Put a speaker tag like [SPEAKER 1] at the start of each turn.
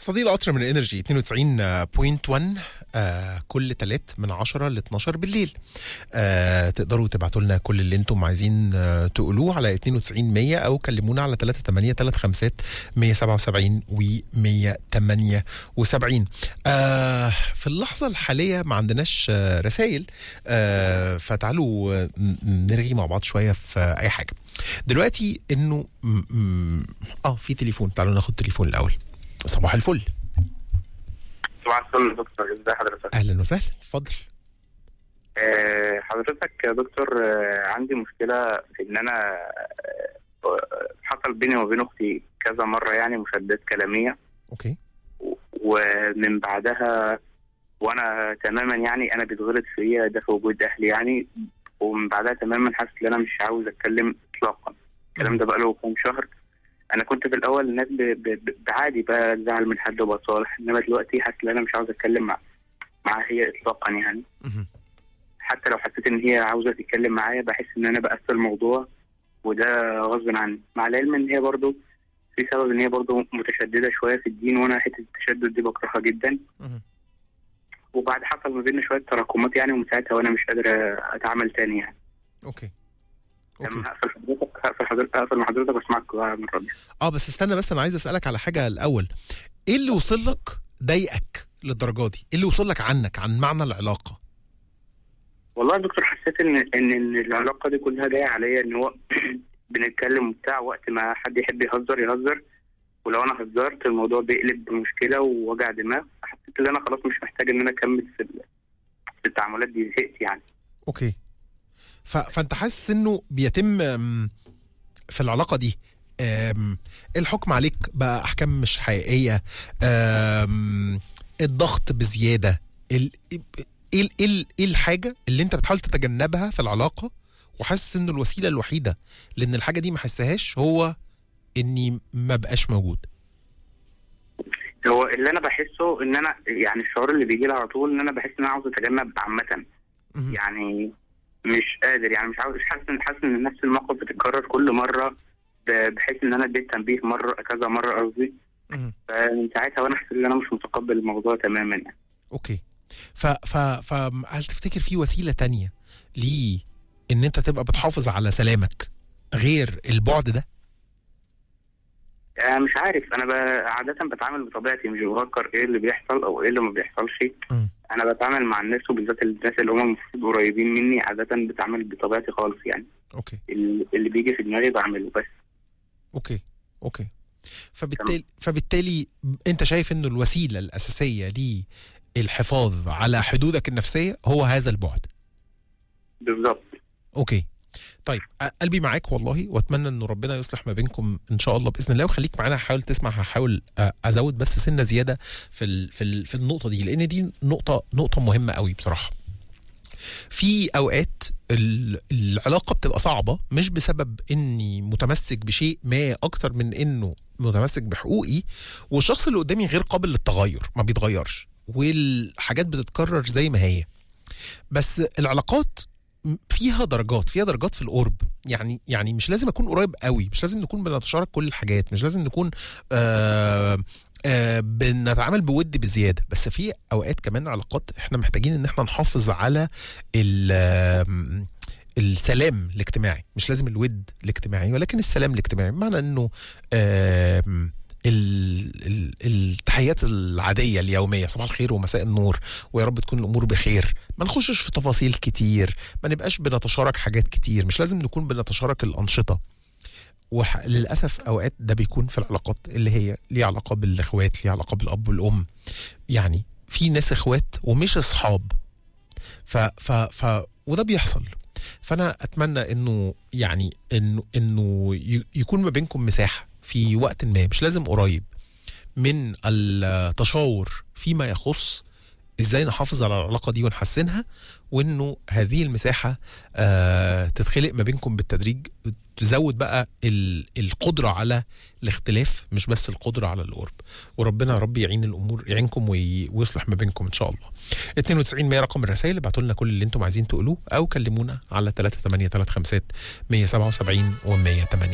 [SPEAKER 1] صديق القطر من انرجي 92.1 آه كل تلات من 10 ل 12 بالليل آه تقدروا تبعتوا لنا كل اللي انتم عايزين آه تقولوه على 92 100 او كلمونا على 38 35 177 و 178 آه في اللحظة الحالية ما عندناش آه رسائل آه فتعالوا آه، ن- نرغي مع بعض شوية في آه، أي حاجة دلوقتي إنه م- م- اه في تليفون تعالوا ناخد تليفون الأول صباح الفل
[SPEAKER 2] صباح الفل يا دكتور ازي حضرتك
[SPEAKER 1] اهلا وسهلا اتفضل
[SPEAKER 2] آه، حضرتك يا دكتور آه، عندي مشكلة في إن أنا آه، حصل بيني وبين أختي كذا مرة يعني مشادات كلامية
[SPEAKER 1] اوكي
[SPEAKER 2] و- ومن بعدها وأنا تماما يعني أنا بيتغلط فيا ده في وجود أهلي يعني ومن بعدها تماما حاسس إن أنا مش عاوز أتكلم إطلاقا الكلام ده بقاله كام شهر أنا كنت في الأول الناس ب- ب- ب- بعادي بقى زعل من حد وبتصالح إنما دلوقتي حاسس إن أنا مش عاوز أتكلم مع معاها هي إطلاقا يعني
[SPEAKER 1] مهم.
[SPEAKER 2] حتى لو حسيت ان هي عاوزه تتكلم معايا بحس ان انا بقفل الموضوع وده غصب عني مع العلم ان هي برضو في سبب ان هي برضو متشدده شويه في الدين وانا حته التشدد دي بكرهها جدا
[SPEAKER 1] مهم.
[SPEAKER 2] وبعد حصل ما بيننا شويه تراكمات يعني ومن ساعتها وانا مش قادر اتعامل تاني يعني
[SPEAKER 1] اوكي
[SPEAKER 2] لما
[SPEAKER 1] اوكي
[SPEAKER 2] هقفل حضرتك هقفل حضرتك هقفل مع حضرتك واسمعك بقى من ربي
[SPEAKER 1] اه بس استنى بس انا عايز اسالك على حاجه الاول ايه اللي وصل لك ضايقك للدرجه دي ايه اللي وصل لك عنك عن معنى العلاقه
[SPEAKER 2] والله يا دكتور حسيت ان ان إن العلاقه دي كلها جايه عليا ان هو بنتكلم وبتاع وقت ما حد يحب يهزر يهزر ولو انا هزرت الموضوع بيقلب بمشكله ووجع دماغ حسيت ان انا خلاص مش محتاج ان انا اكمل في ال- في التعاملات دي زهقت يعني
[SPEAKER 1] اوكي ف... فانت حاسس انه بيتم أم، في العلاقه دي أم، الحكم عليك بقى احكام مش حقيقيه أم، الضغط بزياده ال... ايه ال... ايه ال- ايه الحاجه اللي انت بتحاول تتجنبها في العلاقه وحاسس انه الوسيله الوحيده لان الحاجه دي ما احسهاش هو اني ما بقاش موجود
[SPEAKER 2] هو اللي انا بحسه ان انا يعني الشعور اللي بيجي لي على طول ان انا بحس ان انا عاوز اتجنب عامه
[SPEAKER 1] مهم.
[SPEAKER 2] يعني مش قادر يعني مش عاوز مش حاسس ان حاسس ان نفس الموقف بتتكرر كل مره ب- بحيث ان انا اديت تنبيه مره كذا مره قصدي
[SPEAKER 1] مهم.
[SPEAKER 2] فمن ساعتها وانا حاسس ان انا مش متقبل الموضوع تماما يعني
[SPEAKER 1] اوكي ف ف فهل تفتكر في وسيله تانية ليه ان انت تبقى بتحافظ على سلامك غير البعد ده
[SPEAKER 2] آه، مش عارف انا ب... عاده بتعامل بطبيعتي مش بفكر ايه اللي بيحصل او ايه اللي ما بيحصلش
[SPEAKER 1] مم.
[SPEAKER 2] انا بتعامل مع الناس وبالذات الناس اللي هم المفروض قريبين مني عاده بتعامل بطبيعتي خالص يعني
[SPEAKER 1] اوكي
[SPEAKER 2] ال- اللي بيجي في دماغي بعمله بس
[SPEAKER 1] اوكي اوكي فبالتالي فبالتالي انت شايف انه الوسيله الاساسيه للحفاظ على حدودك النفسيه هو هذا البعد
[SPEAKER 2] بالظبط
[SPEAKER 1] اوكي طيب أ- قلبي معاك والله واتمنى انه ربنا يصلح ما بينكم ان شاء الله باذن الله وخليك معانا حاول تسمع هحاول أ- ازود بس سنه زياده في ال في ال في النقطه دي لان دي نقطه نقطه مهمه قوي بصراحه في اوقات ال- العلاقه بتبقى صعبه مش بسبب اني متمسك بشيء ما اكتر من انه متمسك بحقوقي والشخص اللي قدامي غير قابل للتغير ما بيتغيرش والحاجات بتتكرر زي ما هي بس العلاقات فيها درجات فيها درجات في القرب يعني يعني مش لازم اكون قريب قوي مش لازم نكون بنتشارك كل الحاجات مش لازم نكون آه آه بنتعامل بود بزياده بس في اوقات كمان علاقات احنا محتاجين ان احنا نحافظ على ال- آم، السلام الاجتماعي مش لازم الود الاجتماعي ولكن السلام الاجتماعي بمعنى انه آم، ال- ال- التحيات العاديه اليوميه صباح الخير ومساء النور ويا رب تكون الامور بخير ما نخشش في تفاصيل كتير ما نبقاش بنتشارك حاجات كتير مش لازم نكون بنتشارك الانشطه وللاسف اوقات ده بيكون في العلاقات اللي هي ليها علاقه بالاخوات ليها علاقه بالاب والام يعني في ناس اخوات ومش اصحاب ف ف ف وده بيحصل فانا اتمنى انه يعني انه انه ي- يكون ما بينكم مساحه في وقت ما مش لازم قريب من التشاور فيما يخص ازاي نحافظ على العلاقه دي ونحسنها وانه هذه المساحه آه تتخلق ما بينكم بالتدريج تزود بقى ال- القدره على الاختلاف مش بس القدره على القرب وربنا يا رب يعين الامور يعينكم وي- ويصلح ما بينكم ان شاء الله 92 100 رقم الرسائل ابعتوا لنا كل اللي انتم عايزين تقولوه او كلمونا على 383 177 و 180